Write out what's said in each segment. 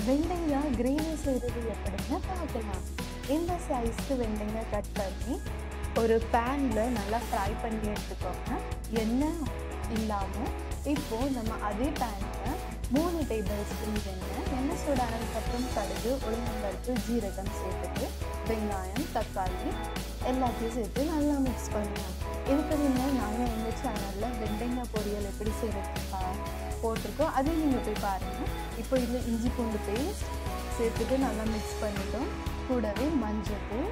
வெண்டைக்காய் கிரேவி செய்கிறது எப்படின்னு பார்க்கலாம் இந்த சைஸ்க்கு வெண்டைக்காய் கட் பண்ணி ஒரு பேனில் நல்லா ஃப்ரை பண்ணி எடுத்துக்கோங்க எண்ணெய் இல்லாமல் இப்போது நம்ம அதே பேனில் மூணு டேபிள் ஸ்பூன் எண்ணெய் எண்ணெய் சூடானதுக்கப்புறம் கடுகு உளுந்தம்பருப்பு ஜீரகம் சேர்த்துட்டு வெங்காயம் தக்காளி எல்லாத்தையும் சேர்த்து நல்லா மிக்ஸ் பண்ணலாம் இதுக்கு முன்னே நாங்கள் எங்கள் சேனலில் வெண்டைக்காய் பொரியல் எப்படி செய்கிறது போட்டிருக்கோம் அதையும் நீங்கள் போய் பாருங்கள் இப்போ இதில் இஞ்சி பூண்டு பேஸ்ட் சேர்த்துட்டு நல்லா மிக்ஸ் பண்ணிட்டோம் கூடவே மஞ்சள்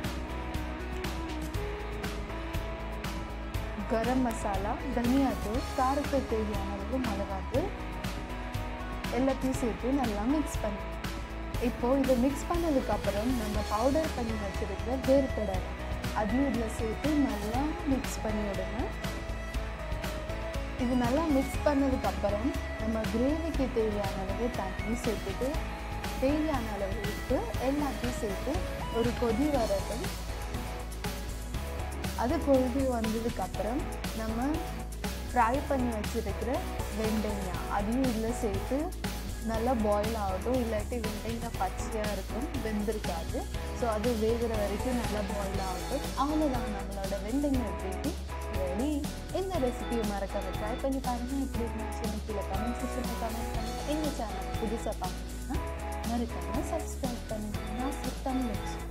கரம் மசாலா தனியாத்தூள் காரத்துக்கு தேவையான அளவு மிளகாத்தூள் எல்லாத்தையும் சேர்த்து நல்லா மிக்ஸ் பண்ணி இப்போது இதை மிக்ஸ் பண்ணதுக்கப்புறம் நம்ம பவுடர் பண்ணி வச்சுருக்க வேர்க்கடலை அதையும் இதில் சேர்த்து நல்லா மிக்ஸ் பண்ணி விடுங்க இது நல்லா மிக்ஸ் பண்ணதுக்கப்புறம் நம்ம கிரேவிக்கு தேவையான அளவு தண்ணி சேர்த்துட்டு தேவையான அளவு உப்பு எல்லாத்தையும் சேர்த்து ஒரு கொதி வரட்டும் அது கொதி வந்ததுக்கப்புறம் நம்ம ஃப்ரை பண்ணி வச்சுருக்கிற வெண்டைக்காய் அதையும் இதில் சேர்த்து நல்லா பாயில் ஆகட்டும் இல்லாட்டி வெண்டைக்காய் பச்சையாக இருக்கும் வெந்திருக்காது ஸோ அது வேகிற வரைக்கும் நல்லா பாயில் ஆகட்டும் அவ்வளோதான் நம்மளோட வெண்டைக்காய் கிரேவி ரெடி இந்த ரெசிபியை மறக்காம ட்ரை பண்ணி பாருங்கள் இப்படி இருந்துச்சு கீழே கமெண்ட் செக்ஷனில் கமெண்ட் பண்ணுங்கள் எங்கள் சேனல் புதுசாக பார்க்கணுன்னா மறக்காம சப்ஸ்கிரைப் பண்ணுங்கள் நான் தமிழ்